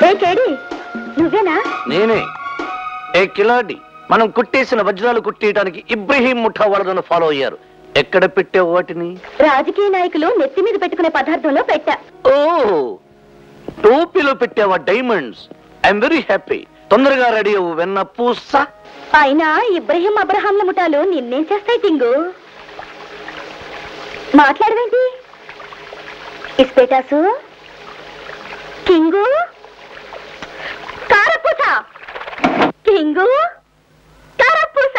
ఏ చెడి నువ్వేనా నేనే ఏ కిలాడి మనం కుట్టేసిన వజ్రాలు కుట్టేయడానికి ఇబ్రహీం ముఠా వాళ్ళను ఫాలో అయ్యారు ఎక్కడ పెట్టావు వాటిని రాజకీయ నాయకులు నెత్తి మీద పెట్టుకునే పదార్థంలో పెట్టా ఓ టోపీలో పెట్టావా డైమండ్స్ ఐఎమ్ వెరీ హ్యాపీ తొందరగా రెడీ అవ్వు వెన్న పూస అయినా ఇబ్రహీం అబ్రహాంల ముఠాలు నిన్నేం చేస్తాయి టింగు మాట్లాడవేంటి ఇస్పేటాసు కింగు కారపూస కింగు కారపూస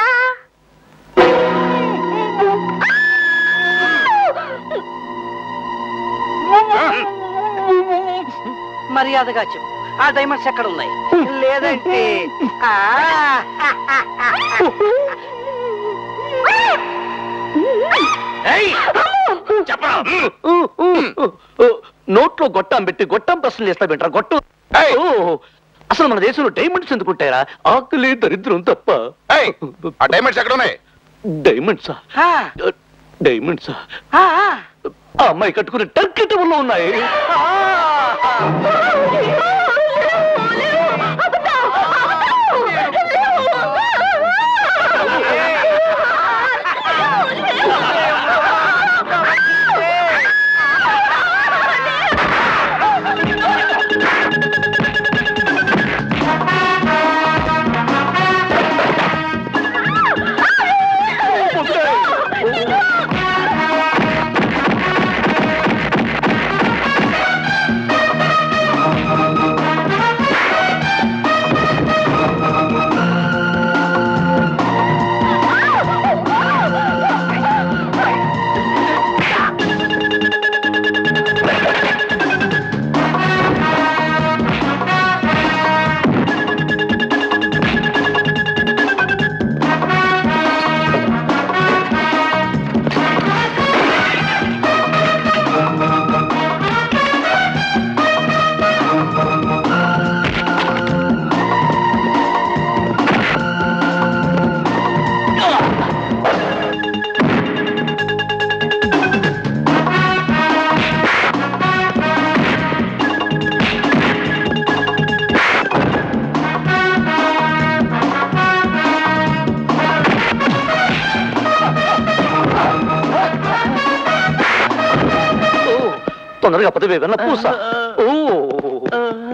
మర్యాదగా చెప్పు ఆ డైమండ్స్ ఎక్కడ ఉన్నాయి లేదంటే ఆ, ఏయ్! చెప్పరా నోట్లో గొట్టం పెట్టి గొట్టం ప్రశ్న చేస్తా పెట్టరా గొట్టు ఏయ్! ఓ, అసలు మన దేశంలో డైమండ్స్ ఎందుకుంటారా ఆకలి దరిద్రం తప్ప ఏయ్, ఆ డైమండ్స్ ఎక్కడ ఉన్నాయి డైమండ్సా ఆ, డైమండ్సా ఆ, ఆ. ఆ అమ్మాయి కట్టుకునే టర్కెట్ వల్ల ఉన్నాయి ఓ, తొందరగా పదవే వెన్న పూస ఓ